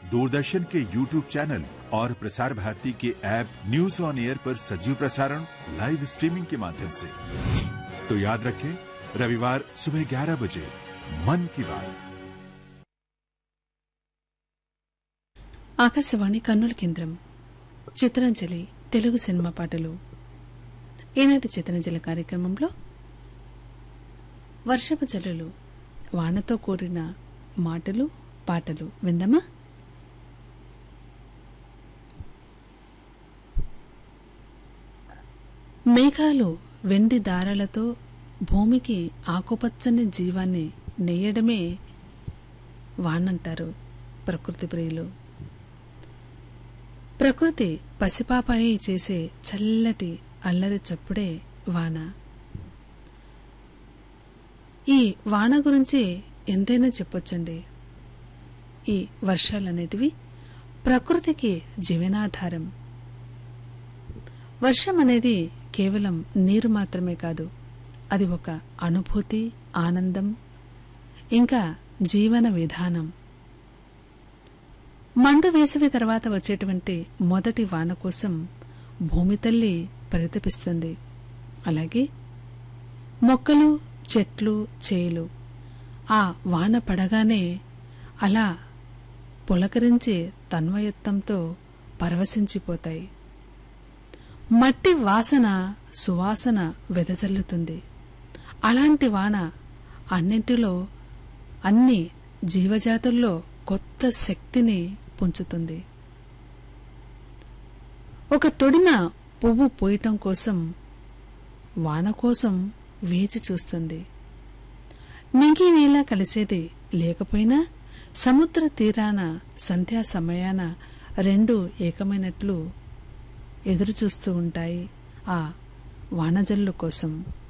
दूरदर्शन के YouTube channel और प्रसार भारती के ऐप न्यूज ऑन एयर पर सजीव प्रसारण लाइव स्ट्रीमिंग के माध्यम से तो याद रखें रविवार सुबह 11 बजे मन की बात ఆకాశవాణి కర్నూలు కేంద్రం చిత్రాంజలి తెలుగు సినిమా పాటలు ఈనాటి చిత్రాంజలి కార్యక్రమంలో వర్షపు జల్లులు వానతో కూడిన మాటలు పాటలు విందమా మేఘాలు వెండి దారాలతో భూమికి ఆకుపచ్చని జీవాన్ని నేయడమే వానంటారు ప్రకృతి ప్రియులు ప్రకృతి పసిపాపాయి చేసే చల్లటి అల్లరి చప్పుడే వాన ఈ వాన గురించి ఎంతైనా చెప్పొచ్చండి ఈ వర్షాలనేటివి ప్రకృతికి జీవనాధారం వర్షం అనేది కేవలం నీరు మాత్రమే కాదు అది ఒక అనుభూతి ఆనందం ఇంకా జీవన విధానం మండు వేసవి తర్వాత వచ్చేటువంటి మొదటి వాన కోసం భూమి తల్లి పరితపిస్తుంది అలాగే మొక్కలు చెట్లు చేలు ఆ వాన పడగానే అలా పులకరించి తన్వయత్వంతో పరవశించిపోతాయి మట్టి వాసన సువాసన వెదజల్లుతుంది అలాంటి వాన అన్నింటిలో అన్ని జీవజాతుల్లో కొత్త శక్తిని పుంచుతుంది ఒక తొడిమ పువ్వు పోయటం కోసం వాన కోసం వేచి చూస్తుంది నింగి నీలా కలిసేది లేకపోయినా సముద్ర తీరాన సంధ్యా సమయాన రెండు ఏకమైనట్లు ఎదురు చూస్తూ ఉంటాయి ఆ వానజల్లు కోసం